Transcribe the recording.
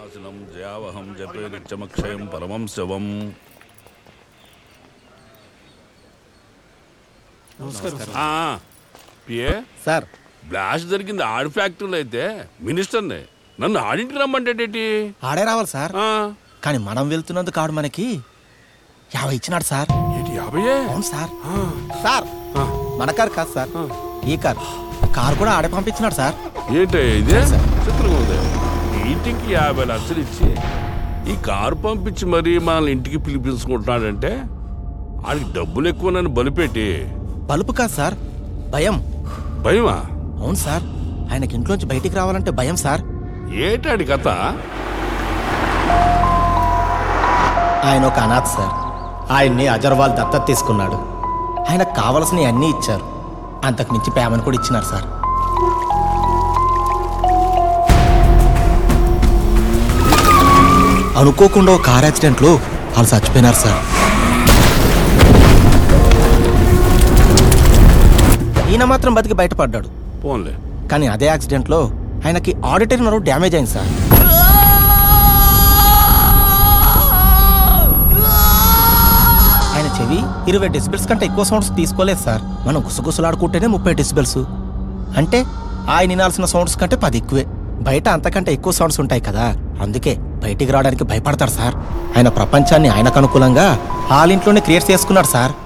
నాశనం జయావహం జపే నిత్యమక్షయం పరమం శవం ఆ, పిఏ సార్ బ్లాస్ట్ జరిగింది ఆడి ఫ్యాక్టరీలో అయితే మినిస్టర్ని నన్ను ఆడింటికి రమ్మంటేటి ఆడే రావాలి సార్ కానీ మనం వెళ్తున్నందుకు ఆడు మనకి యాభై ఇచ్చినాడు సార్ ఏంటి యాభైయే అవును సార్ సార్ మన కార్ కాదు సార్ ఈ కార్ కార్ కూడా ఆడే పంపించినాడు సార్ ఏంటి ఇదే చిత్రంగా ఉంది ఇంటికి యాభై లక్షలు ఇచ్చి ఈ కారు పంపించి మరీ మనల్ని ఇంటికి పిలిపించుకుంటున్నాడంటే ఆడికి డబ్బులు ఎక్కువ నన్ను బలిపెట్టి బలుపు కాదు సార్ భయం భయమా అవును సార్ ఆయనకి ఇంట్లోంచి బయటికి రావాలంటే భయం సార్ ఏటాడి కథ ఆయన ఒక అనాథ్ సార్ ఆయన్ని అజర్వాల్ దత్తత తీసుకున్నాడు ఆయనకు కావలసినవి అన్నీ ఇచ్చారు అంతకు మించి ప్రేమను కూడా ఇచ్చినారు సార్ అనుకోకుండా ఒక కార్ యాక్సిడెంట్లో వాళ్ళు చచ్చిపోయినారు సార్ ఈయన మాత్రం బతికి బయటపడ్డాడు పోన్లే కానీ అదే యాక్సిడెంట్లో ఆయనకి ఆడిటరీ నర్వ్ డ్యామేజ్ అయింది సార్ ఆయన చెవి ఇరవై డెసిబెల్స్ కంటే ఎక్కువ సౌండ్స్ తీసుకోలేదు సార్ మనం గుసగుసలాడుకుంటేనే ముప్పై డెసిబెల్స్ అంటే ఆయన వినాల్సిన సౌండ్స్ కంటే పది ఎక్కువే బయట అంతకంటే ఎక్కువ సౌండ్స్ ఉంటాయి కదా అందుకే బయటికి రావడానికి భయపడతారు సార్ ఆయన ప్రపంచాన్ని ఆయనకు అనుకూలంగా వాళ్ళ ఇంట్లోనే క్రియేట్ చేసుకున్నాడు సార్